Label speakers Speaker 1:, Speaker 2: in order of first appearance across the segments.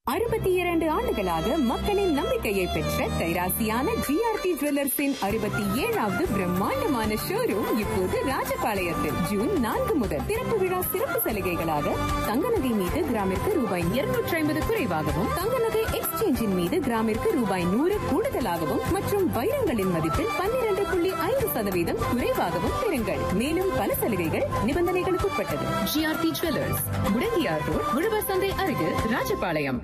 Speaker 1: அறுபத்தி இரண்டு ஆண்டுகளாக மக்களின் நம்பிக்கையை பெற்ற கைராசியான ஜிஆர்டி ஜுவல்லர்ஸின் அறுபத்தி ஏழாவது பிரம்மாண்டமான ஷோரூம் இப்போது ராஜபாளையத்தில் ஜூன் நான்கு முதல் திறப்பு விழா சிறப்பு சலுகைகளாக தங்க நகை மீது கிராமிற்கு ரூபாய் இருநூற்றி ஐம்பது குறைவாகவும் தங்க நகை எக்ஸ்சேஞ்சின் மீது கிராமிற்கு ரூபாய் நூறு கூடுதலாகவும் மற்றும் வைரங்களின் மதிப்பில் பன்னிரண்டு புள்ளி ஐந்து சதவீதம் குறைவாகவும் பெறுங்கள் மேலும் பல சலுகைகள் நிபந்தனைகளுக்கு உட்பட்டது ஜிஆர்டி ஜுவல்லர்ஸ் முடங்கியார் ரோட் உழவர் சந்தை அருகில் ராஜபாளையம்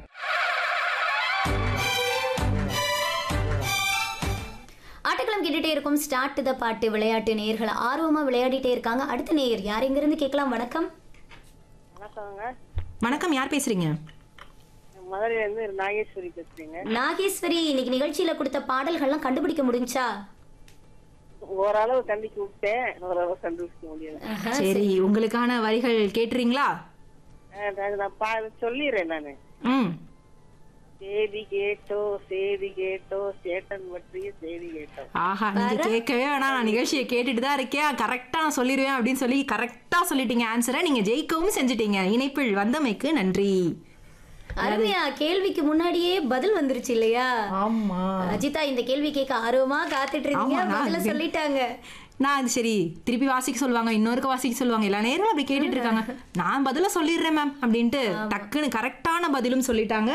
Speaker 2: ஆட்டக்களம் கேட்டுட்டே இருக்கும் ஸ்டார்ட் த பாட்டு விளையாட்டு நேயர்கள் ஆர்வமா விளையாடிட்டே இருக்காங்க அடுத்த நேயர் யார் எங்கிருந்து கேட்கலாம் வணக்கம்
Speaker 3: வணக்கங்க
Speaker 4: வணக்கம் யார் பேசுறீங்க
Speaker 3: மதுரையில இருந்து நாகேஸ்வரி பேசுறீங்க
Speaker 2: நாகேஸ்வரி இன்னைக்கு நிகழ்ச்சியில கொடுத்த பாடல்கள்லாம் கண்டுபிடிக்க முடிஞ்சா
Speaker 3: ஓரளவு கண்டிச்சு விட்டேன் ஓரளவு கண்டுபிடிக்க முடியல
Speaker 4: சரி உங்களுக்கான வரிகள் கேட்டுறீங்களா
Speaker 3: அஹ் அது நான் பா சொல்லிடுறேன் நானு
Speaker 4: ம்
Speaker 3: செய்தி கேட்டோ செய்தி கேட்டோ சேட்டன் பற்றிய செய்தி கேட்டோம்
Speaker 4: ஆஹா நீங்க கேட்கவே வேணாம் நான் நிகழ்ச்சியை கேட்டுட்டு தான் இருக்கேன் கரெக்டா நான் சொல்லிடுவேன் அப்படின்னு சொல்லி கரெக்டா சொல்லிட்டீங்க ஆன்சரை நீங்க ஜெயிக்கவும் செஞ்சுட்டீங்க இணைப்பில் வந்தமைக்கு நன்றி
Speaker 2: அருமையா கேள்விக்கு முன்னாடியே பதில் வந்துருச்சு இல்லையா
Speaker 4: ஆமா
Speaker 2: அஜிதா இந்த கேள்வி கேட்க ஆர்வமா காத்துட்டு இருந்தீங்க
Speaker 4: ஆமா, நான்
Speaker 2: பதில
Speaker 4: இது-
Speaker 2: சொல்லிட்டாங்க
Speaker 4: நான் அது சரி திருப்பி வாசிக்க சொல்லுவாங்க இன்னொருக்க வாசிக்க சொல்லுவாங்க எல்லா நேரம் அப்படி கேட்டுட்டு இருக்காங்க நான் பதில சொல்லிடுறேன் மேம் அப்படின்ட்டு டக்குன்னு கரெக்டான பதிலும் சொல்லிட்டாங்க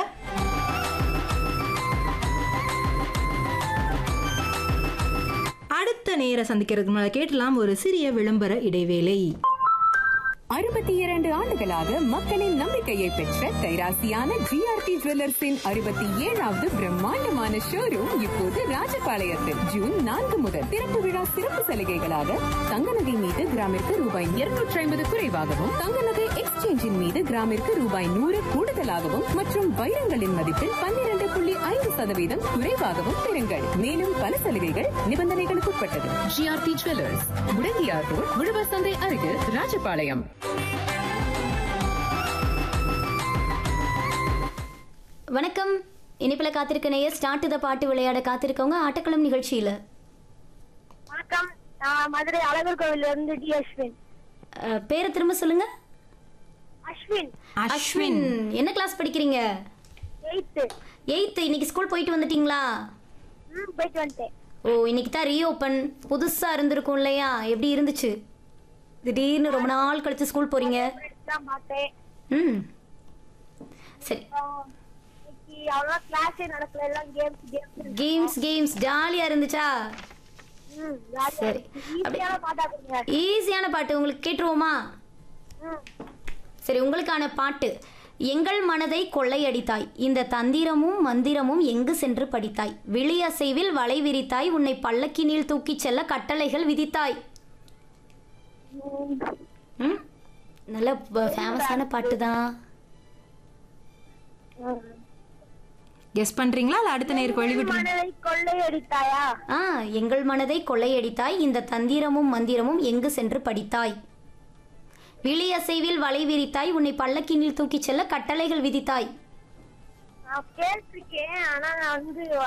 Speaker 4: அடுத்த நேர சந்திக்கிறதுக்கு முன்னாடி கேட்டலாம் ஒரு சிறிய விளம்பர இடைவேளை
Speaker 1: அறுபத்தி இரண்டு ஆண்டுகளாக மக்களின் நம்பிக்கையை பெற்ற கைராசியான ஜிஆர்டி ஜுவல்லர்ஸின் அறுபத்தி ஏழாவது பிரம்மாண்டமான ஷோரூம் இப்போது ராஜபாளையத்தில் ஜூன் நான்கு முதல் திறப்பு விழா சிறப்பு சலுகைகளாக தங்க நகை மீது கிராமிற்கு ரூபாய் இருநூற்றி ஐம்பது குறைவாகவும் தங்க நகை எக்ஸ்சேஞ்சின் மீது கிராமிற்கு ரூபாய் நூறு கூடுதலாகவும் மற்றும் வைரங்களின் மதிப்பில் பன்னிரண்டு புள்ளி ஐந்து சதவீதம் குறைவாகவும் பெறுங்கள் மேலும் பல சலுகைகள் நிபந்தனைகளுக்கு உட்பட்டது ஜிஆர்டி ஜுவல்லர்ஸ் முடங்கியார் ரோட் உழவர் சந்தை அருகில் ராஜபாளையம்
Speaker 2: வணக்கம் இனிப்புல காத்திருக்க நேயர் ஸ்டார்ட் த பாட்டு விளையாட காத்திருக்கவங்க ஆட்டக்களம் நிகழ்ச்சியில
Speaker 5: வணக்கம் நான் மதுரை அழகர் கோவில்ல இருந்து டி அஸ்வின்
Speaker 2: அஹ், பேரை திரும்ப சொல்லுங்க
Speaker 5: அஸ்வின்
Speaker 2: அஸ்வின் என்ன கிளாஸ் படிக்கிறீங்க
Speaker 5: எயித்து
Speaker 2: எயித்து இன்னைக்கு ஸ்கூல் போயிட்டு வந்துட்டீங்களா
Speaker 5: ம் போயிட்டு வந்துட்டேன்
Speaker 2: ஓ இன்னைக்கு தான் ரீஓப்பன் புதுசா இருந்திருக்கும் இல்லையா எப்படி இருந்துச்சு திடீர்னு ரொம்ப நாள் கழிச்சு ஸ்கூல் போறீங்க
Speaker 5: தான் பார்த்தேன்
Speaker 2: ம் சரி
Speaker 5: அப்புறம் இன்னைக்கு அவ்வளோ கிளாஸே நடக்கல எல்லாம் கேம்ஸ் கேம்ஸ்
Speaker 2: கேம்ஸ் கேம்ஸ் ஜாலியா இருந்துச்சா
Speaker 5: ம் ஜாலியா
Speaker 2: சரி.
Speaker 5: ஈஸியான பாட்டா கொடுங்க
Speaker 2: ஈஸியான பாட்டு உங்களுக்கு கேட்டுருவோமா
Speaker 5: ம்
Speaker 2: சரி உங்களுக்கான பாட்டு எங்கள் மனதை கொள்ளையடித்தாய் இந்த தந்திரமும் மந்திரமும் எங்கு சென்று படித்தாய் விழியசைவில் வலை விரித்தாய் உன்னை பல்லக்கினில் தூக்கிச் செல்ல கட்டளைகள் விதித்தாய் ம் நல்ல ஃபேமஸான பாட்டு தான்
Speaker 4: கெஸ் பண்றீங்களா இல்ல அடுத்த நேருக்கு வழிவிட்டு
Speaker 5: மனதை கொள்ளையடித்தாயா
Speaker 2: ஆ எங்கள் மனதை கொள்ளையடித்தாய் இந்த தந்திரமும் மந்திரமும் எங்கு சென்று படித்தாய் விழியசைவில் வலை விரித்தாய் உன்னை பல்லக்கினில் தூக்கிச் செல்ல கட்டளைகள் விதித்தாய்
Speaker 5: நான் கேட்டிருக்கேன் ஆனா நான் வந்து